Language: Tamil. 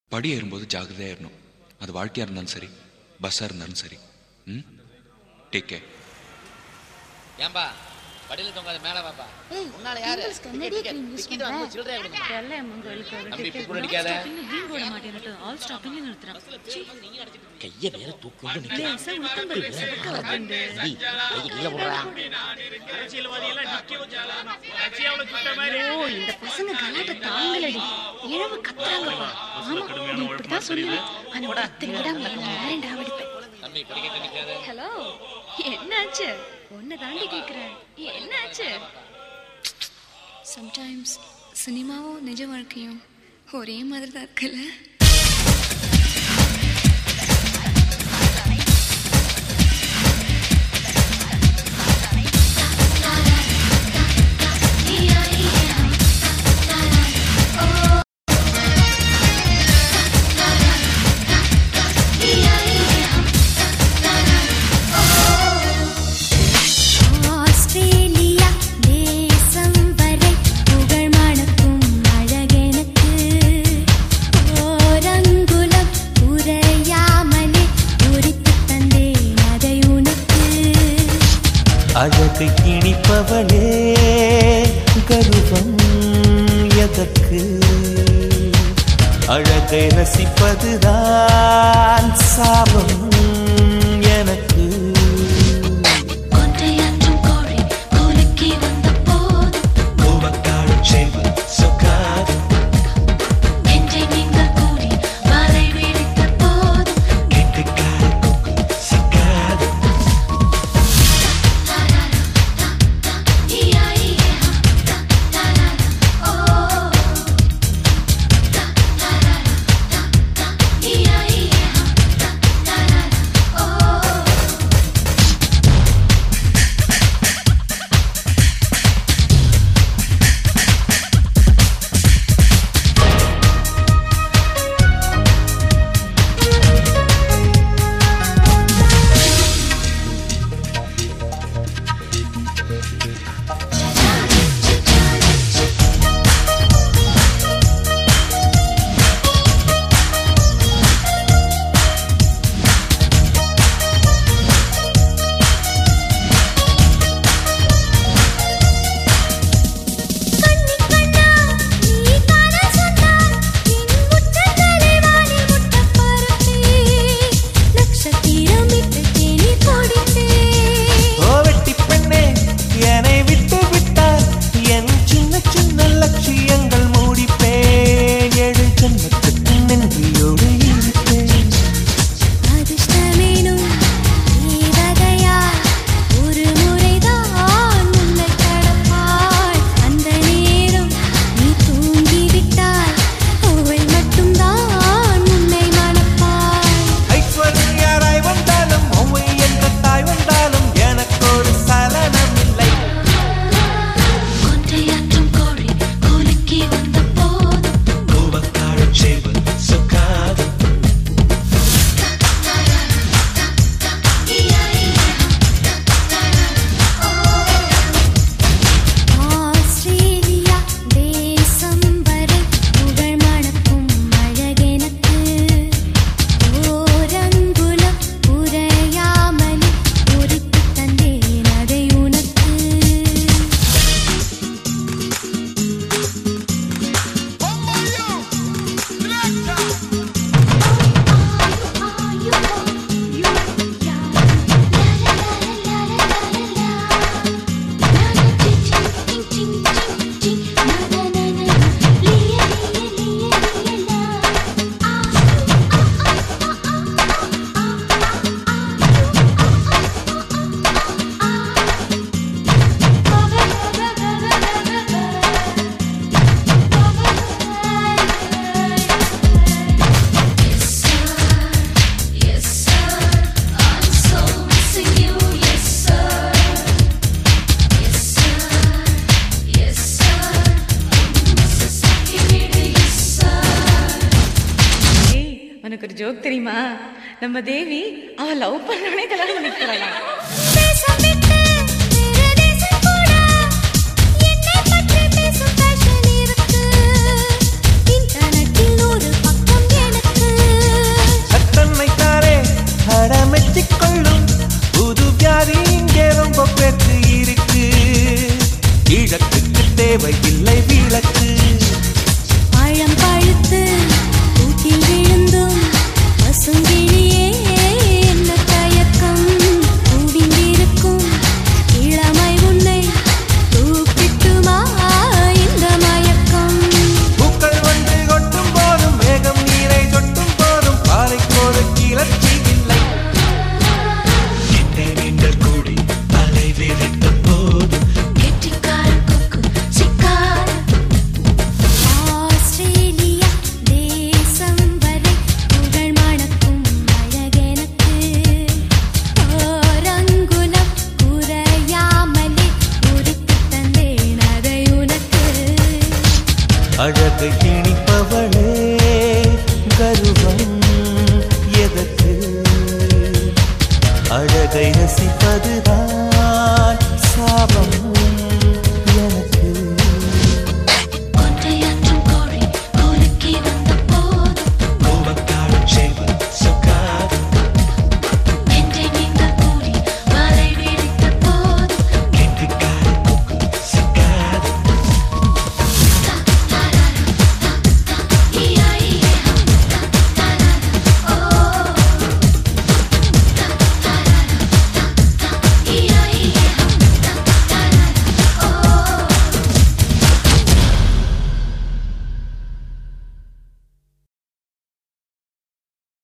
படி ஏறும்போது ஜாகிரதையா ஏறணும் அது வாழ்க்கையா இருந்தாலும் சரி பஸ்ஸா இருந்தாலும் சரி ம் டேக் கேர் ஏன்பா படியில தொங்காத மேல வாப்பா ஏய், உன்னால யாரு pimples க்கு என்னடி cream use டிக்கெட் வாங்க பண்ற? சில்லறையா கொடுங்க ಎಲ್ಲ ಮಂಗಳಿಗೆ தம்பி இப்படி கூட அடிக்காத ಗ್ರೀನ್ ಬೋರ್ಡ್ ಮಾಡಿ ಅನ್ನಟ್ಟು ಆಲ್ ಸ್ಟಾಪಿಂಗ್ ನಿರ್ತರ கைய வேற தூக்கு ಲೇಸ ಉಳ್ಕೊಂಡ್ಬರ್ಬೇಕು ಸಬಕ ಹಾಕೊಂಡು கீழே போடுறா ஓ இந்த பசங்க கலாட்ட தாங்கலடி இழவு கத்துறாங்கப்பா ஆமா நீ இப்படிதான் சொல்லுவேன் ஆனா ஒருத்தர் விடாம வேறேண்டா வெடிப்பேன் தம்பி படிக்கட்டு நிக்காத ஹலோ என்னாச்சு உன்னை தாண்டி கேக்குறேன் என்னாச்சு சம்டைம்ஸ் சினிமாவும் நிஜ வாழ்க்கையும் ஒரே மாதிரி தான் இருக்குல்ல ஆஸ்திரேலியா தேசம் வரை புகழ் மணக்கும் அழகெனக்கு ஓரங்குலம் உரையாமலே உரித்து தந்தேன் அதை உனக்கு அழகு இனிப்பவளே கருவம் எதற்கு அழகை ரசிப்பதுதான் சாபம் எனக்கு கொன்றையாற்றும் கோழி கோலுக்கி வந்த போது நெஞ்சை நீங்கள் கூடி வலை விரித்த போது கண்ணி கண்ணா நீ தான சொன்னாய் என் முற்றங்களே வாணி முட்ட பரப்பே நட்சத்திரம் இட்டு தேனி கொடித்தே ஓ வெட்டி பெண்ணே என்னை விட்டு விட்டால் என் சின்ன சின்ன லட்சியங்கள் மூடிப்பேன் ஏழு ஜன்மத்துக்கு நன்றியோடு இருப்பேன் அதிர்ஷ்டமேனும் தேவதையா ஒரு முறைதான் உன்னை கடப்பாய் அந்த நேரம் நீ தூங்கிவிட்டால் அவள் மட்டும்தான் உன்னை மணப்பாய் ஐஸ்வர்யாராய் வந்தாலும் ஒவ்வை என்ற தாய் வந்தாலும் எனக்கு ஒரு சலனம் இல்லை கொன்றையாற்றும் கோழி கோலுக்கி வந்த போது ஆஸ்திரேலியா தேசம் வரை புகழ் மணக்கும் அழகெனக்கு ஓரங்குலம் உரையாமலே உரித்து தந்தேன் அதை உனக்கு ஏய் உனக்கு ஒரு ஜோக் தெரியுமா நம்ம தேவி அவ லவ் பண்ணவனே கல்யாணம் பண்ணிக்கிறாளாம் பேச